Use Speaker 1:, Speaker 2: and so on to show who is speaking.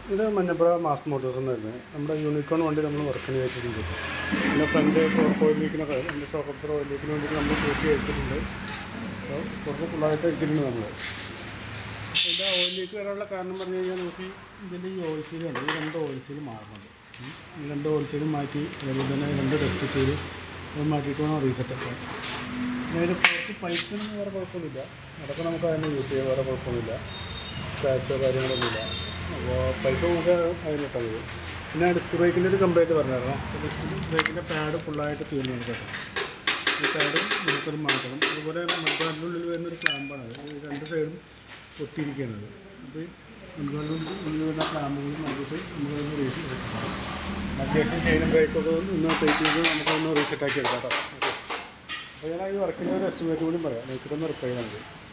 Speaker 1: ഇത് Manjappura mass Motors എന്നായിരുന്നു നമ്മുടെ യൂണിക്കോൺ വണ്ടി നമ്മൾ വർക്കിന് വെച്ചിട്ടുണ്ട് പിന്നെ ഫ്രണ്ട് ഓയിൽ ലീക്കിനൊക്കെ എൻ്റെ ഷോക്ക് അപ്സർ ഓയിൽ ലീക്കിന് വേണ്ടിയിട്ട് നമ്മൾ കൂട്ടി വെച്ചിട്ടുണ്ട് അപ്പോൾ കുറച്ച് ഫുള്ളായിട്ട് വെച്ചിട്ടുണ്ട് നമ്മൾ ഇതിൻ്റെ ഓയിൽ ലീക്ക് വരാനുള്ള കാരണം പറഞ്ഞു കഴിഞ്ഞാൽ നമുക്ക് ഇതിൻ്റെ ഈ ഓയിൽ സീൽ ഉണ്ട് ഈ രണ്ട് ഓയിൽ സീൽ മാറുന്നുണ്ട് ഉം. ഈ രണ്ട് ഓയിൽ സീൽ മാറ്റി അതുപോലെ തന്നെ രണ്ട് ടെസ്റ്റ് സീൽ അത് മാറ്റിയിട്ട് വേണം റീസെറ്റ് ആക്കാൻ അതായത് പുറത്ത് പൈപ്പിനൊന്നും വേറെ കുഴപ്പമൊന്നുമില്ല അതൊക്കെ നമുക്ക് അതിനെ യൂസ് ചെയ്യാം വേറെ കുഴപ്പമൊന്നുമില്ല സ്ക്രാച്ചോ കാര്യങ്ങളൊന്നുമില്ല അപ്പോൾ പൈപ്പ് നമുക്ക് അതിനിട്ടാൽ മതി പിന്നെ ഡിസ്ക് ബ്രേക്കിൻ്റെ ഒരു കംപ്ലൈൻറ്റ് പറഞ്ഞായിരുന്നു ഡിസ്ക് ബ്രേക്കിൻ്റെ പാഡ് ഫുള്ളായിട്ട് തീർന്നു കേട്ടോ ഈ പാഡ് നമുക്കത് മാറ്റണം അതുപോലെ മൺകാലിൻ്റെ ഉള്ളിൽ വരുന്നൊരു ക്ലാമ്പാണ് അത് ഈ രണ്ട് സൈഡും പൊട്ടിയിരിക്കുന്നത് അത് മൺകാലിൻ്റെ ഉള്ളിൽ വരുന്ന ക്ലാമ്പുകൾ മാറ്റിയിട്ട് നമുക്കതൊന്ന് റീസെറ്റ് അത്യാവശ്യം ചെയിനും ബ്രേക്കൊക്കെ ഒന്ന് ടൈറ്റ് ചെയ്ത് നമുക്കൊന്ന് റീസെറ്റ് ആക്കി എടുക്കാം കേട്ടോ ഓക്കെ അപ്പോൾ ഞാൻ ഈ വർക്കിൻ്റെ ഒരു എസ്റ്റിമേറ്റ് കൂടി പറയാം നിങ്ങൾക്കിതൊന്ന് റിപ്പയർ ചെയ്യാൻ മതി